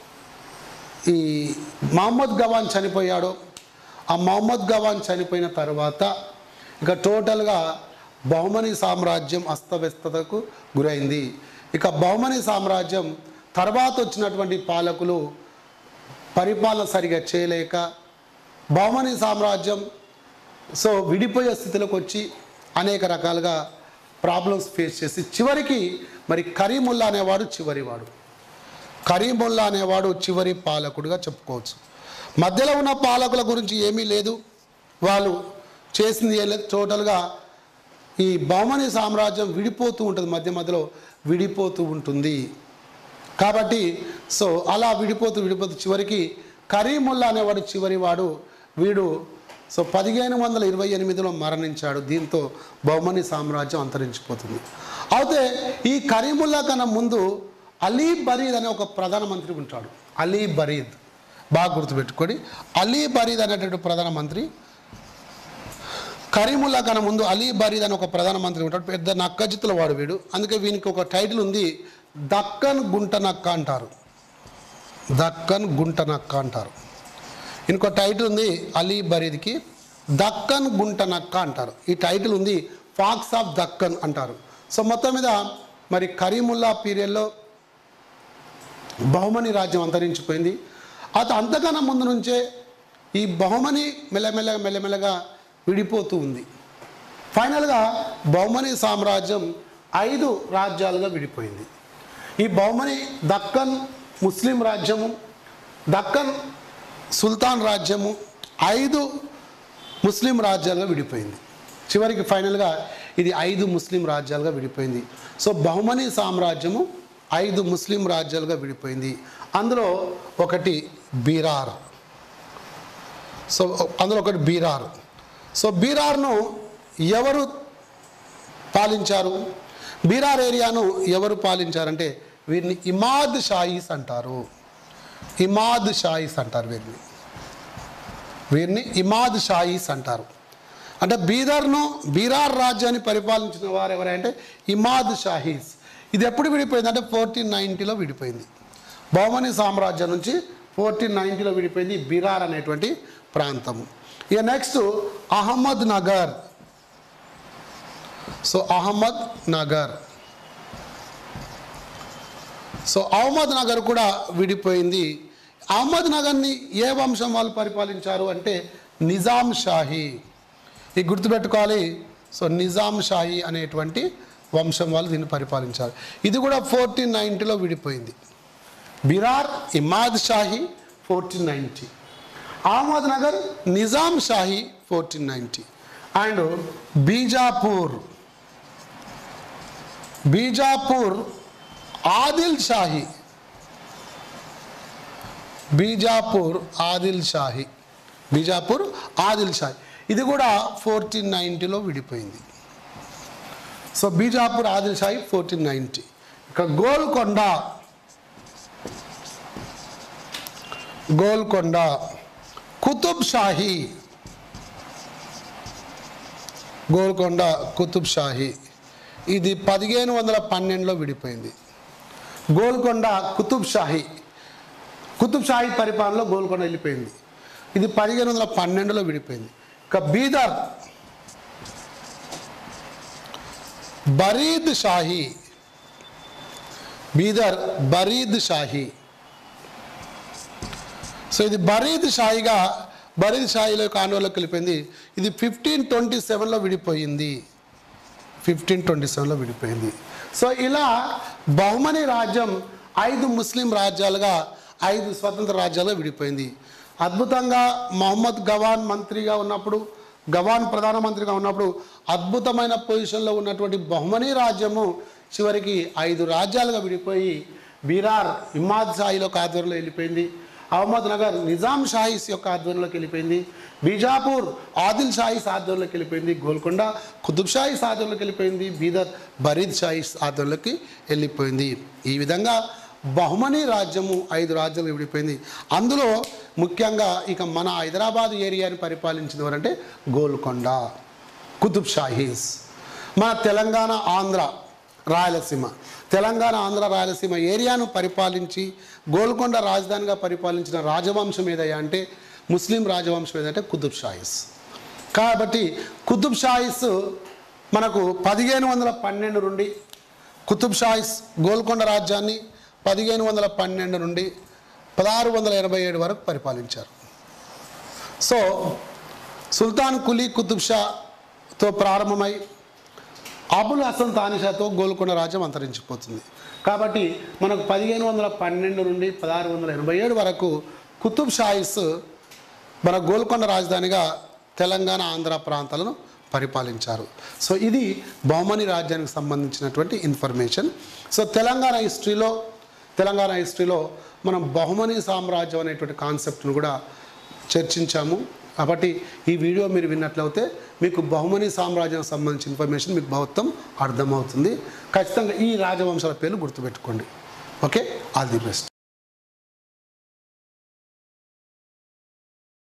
A: ఈ మహమ్మద్ గవాన్ చనిపోయాడో ఆ మహమ్మద్ గవాన్ చనిపోయిన తర్వాత ఇక టోటల్గా బహుమని సామ్రాజ్యం అస్తవ్యస్తతకు గురైంది ఇక బహుమని సామ్రాజ్యం తర్వాత వచ్చినటువంటి పాలకులు పరిపాలన సరిగా చేయలేక బహుమని సామ్రాజ్యం సో విడిపోయే స్థితిలోకి వచ్చి అనేక రకాలుగా ప్రాబ్లమ్స్ ఫేస్ చేసి చివరికి మరి కరీముల్లా అనేవాడు చివరివాడు కరీముల్లా అనేవాడు చివరి పాలకుడిగా చెప్పుకోవచ్చు మధ్యలో ఉన్న పాలకుల గురించి ఏమీ లేదు వాళ్ళు చేసింది ఏం లేదు టోటల్గా ఈ బహుమని సామ్రాజ్యం విడిపోతూ ఉంటుంది మధ్య మధ్యలో విడిపోతూ ఉంటుంది కాబట్టి సో అలా విడిపోతూ విడిపోతూ చివరికి కరీముల్లా అనేవాడు చివరి వాడు వీడు సో పదిహేను వందల ఇరవై ఎనిమిదిలో మరణించాడు దీంతో బహుమని సామ్రాజ్యం అంతరించిపోతుంది అయితే ఈ కరీముల్లా కన్నా ముందు అలీ బరీద్ అనే ఒక ప్రధానమంత్రి ఉంటాడు అలీ బరీద్ బాగా గుర్తుపెట్టుకోండి అలీ బరీద్ అనేటువంటి ప్రధానమంత్రి కరీముల్లా కన్నా ముందు అలీ బరీద్ అని ఒక ప్రధానమంత్రి ఉంటాడు పెద్ద నక్కజిత్తుల వాడు వీడు అందుకే వీనికి ఒక టైటిల్ ఉంది దక్కన్ గుంట నక్క అంటారు దక్కన్ గుంట నక్క అంటారు ఇంకో టైటిల్ ఉంది అలీ బరీద్కి దక్కన్ గుంట నక్క అంటారు ఈ టైటిల్ ఉంది ఫాక్స్ ఆఫ్ దక్కన్ అంటారు సో మొత్తం మీద మరి కరీముల్లా పీరియడ్లో బహుమని రాజ్యం అంతరించిపోయింది అత అంతకన్నా ముందు నుంచే ఈ బహుమని మెల్లమెల్లగా మెల్లమెల్లగా విడిపోతూ ఉంది ఫైనల్గా బహుమని సామ్రాజ్యం ఐదు రాజ్యాలుగా విడిపోయింది ఈ బహుమని దక్కన్ ముస్లిం రాజ్యము దక్కన్ సుల్తాన్ రాజ్యము ఐదు ముస్లిం రాజ్యాలుగా విడిపోయింది చివరికి ఫైనల్గా ఇది ఐదు ముస్లిం రాజ్యాలుగా విడిపోయింది సో బహుమని సామ్రాజ్యము ఐదు ముస్లిం రాజ్యాలుగా విడిపోయింది అందులో ఒకటి బీరార్ సో అందులో ఒకటి బీరార్ సో బీరార్ను ఎవరు పాలించారు బీరార్ ఏరియాను ఎవరు పాలించారంటే వీరిని ఇమాద్ షాయిస్ అంటారు ఇమాద్ షాయిస్ అంటారు వీరిని వీరిని ఇమాద్ షాయిస్ అంటారు అంటే బీదర్ను బీరార్ రాజ్యాన్ని పరిపాలించిన వారు ఎవరంటే ఇమాద్ షాహీస్ ఇది ఎప్పుడు విడిపోయింది అంటే ఫోర్టీన్ నైంటీలో విడిపోయింది బహుమని సామ్రాజ్యం నుంచి ఫోర్టీన్ నైంటీలో విడిపోయింది బీరార్ అనేటువంటి ప్రాంతము ఇక next Ahmednagar so Ahmednagar so Ahmednagar కూడా విడిపోయింది అహ్మద్ నగర్ని ఏ వంశం వాళ్ళు పరిపాలించారు అంటే నిజాం షాహీ ఇది గుర్తుపెట్టుకోవాలి సో నిజాం షాహీ అనేటువంటి వంశం వాళ్ళు దీన్ని పరిపాలించారు ఇది కూడా ఫోర్టీన్ నైంటీలో విడిపోయింది Berar Imad Shahi fourteen ninety Ahmednagar Nizam Shahi fourteen ninety and Bijapur Bijapur Adil Shahi Bijapur Adil Shahi Bijapur Adil Shahi ఇది కూడా ఫోర్టీన్ నైంటీలో విడిపోయింది so Bijapur Adil Shahi fourteen ninety ఇక గోల్కొండ గోల్కొండ కుతుబ్ షాహీ గోల్కొండ కుతుబ్ షాహీ ఇది పదిహేను వందల పన్నెండులో విడిపోయింది గోల్కొండ కుతుబ్ షాహీ కుతుబ్ షాహీ పరిపాలనలో గోల్కొండ వెళ్ళిపోయింది ఇది పదిహేను వందల పన్నెండులో విడిపోయింది ఇక బీదర్ బరీద్ షాహీ బీదర్ బరీద్ షాహీ సో ఇది బరీద్ షాయిగా బరీద్ షాయిలో కాండోలోకి వెళ్ళిపోయింది ఇది ఫిఫ్టీన్ ట్వంటీ సెవెన్లో విడిపోయింది ఫిఫ్టీన్ ట్వంటీ సెవెన్లో విడిపోయింది సో ఇలా బహుమని రాజ్యం ఐదు ముస్లిం రాజ్యాలుగా ఐదు స్వతంత్ర రాజ్యాలుగా విడిపోయింది అద్భుతంగా మొహమ్మద్ గవాన్ మంత్రిగా ఉన్నప్పుడు గవాన్ ప్రధానమంత్రిగా ఉన్నప్పుడు అద్భుతమైన పొజిషన్లో ఉన్నటువంటి బహుమని రాజ్యము చివరికి ఐదు రాజ్యాలుగా విడిపోయి బీరార్ ఇమాద్ షాయిలో ఆధ్వర్యంలో వెళ్ళిపోయింది అహ్మద్ నగర్ నిజాం షాహీస్ యొక్క ఆధ్వర్యంలోకి వెళ్ళిపోయింది బీజాపూర్ ఆదిల్ షాహీస్ ఆధ్వర్యంలోకి వెళ్ళిపోయింది గోల్కొండ కుతుబ్ షాహీస్ ఆధ్వర్యంలోకి వెళ్ళిపోయింది బీదర్ బరీద్ షాహీస్ ఆధ్వర్యంలోకి వెళ్ళిపోయింది ఈ విధంగా బహుమని రాజ్యము ఐదు రాజ్యాలు విడిపోయింది అందులో ముఖ్యంగా ఇక మన హైదరాబాద్ ఏరియాని పరిపాలించింది ఎవరంటే గోల్కొండ కుతుబ్ షాహీస్ మన తెలంగాణ ఆంధ్ర రాయలసీమ తెలంగాణ ఆంధ్ర రాయలసీమ ఏరియాను పరిపాలించి గోల్కొండ రాజధానిగా పరిపాలించిన రాజవంశం ఏదయ్యా అంటే ముస్లిం రాజవంశం ఏదంటే కుతుబ్ షాహీస్ కాబట్టి కుతుబ్ షాహీస్ మనకు పదిహేను వందల పన్నెండు నుండి కుతుబ్ షాహీస్ గోల్కొండ రాజ్యాన్ని పదిహేను వందల పన్నెండు నుండి పదహారు వందల ఎనభై ఏడు వరకు పరిపాలించారు సో సుల్తాన్ కులీ కుతుబ్ షాతో ప్రారంభమై అబుల్ హసన్ తానిషాతో గోల్కొండ రాజ్యం అంతరించిపోతుంది కాబట్టి మనకు పదిహేను వందల పన్నెండు నుండి పదహారు వందల ఎనభై ఏడు వరకు కుతుబ్ షాయిస్ మన గోల్కొండ రాజధానిగా తెలంగాణ ఆంధ్ర ప్రాంతాలను పరిపాలించారు సో ఇది బహుమని రాజ్యానికి సంబంధించినటువంటి ఇన్ఫర్మేషన్ సో తెలంగాణ హిస్టరీలో తెలంగాణ హిస్టరీలో మనం బహుమని సామ్రాజ్యం అనేటువంటి కాన్సెప్ట్ను కూడా చర్చించాము కాబట్టి ఈ వీడియో మీరు విన్నట్లయితే మీకు బహుమని సామ్రాజ్యానికి సంబంధించిన ఇన్ఫర్మేషన్ మీకు మొత్తం అర్థమవుతుంది ఖచ్చితంగా ఈ రాజవంశాల పేర్లు గుర్తుపెట్టుకోండి ఓకే ఆల్ ది బెస్ట్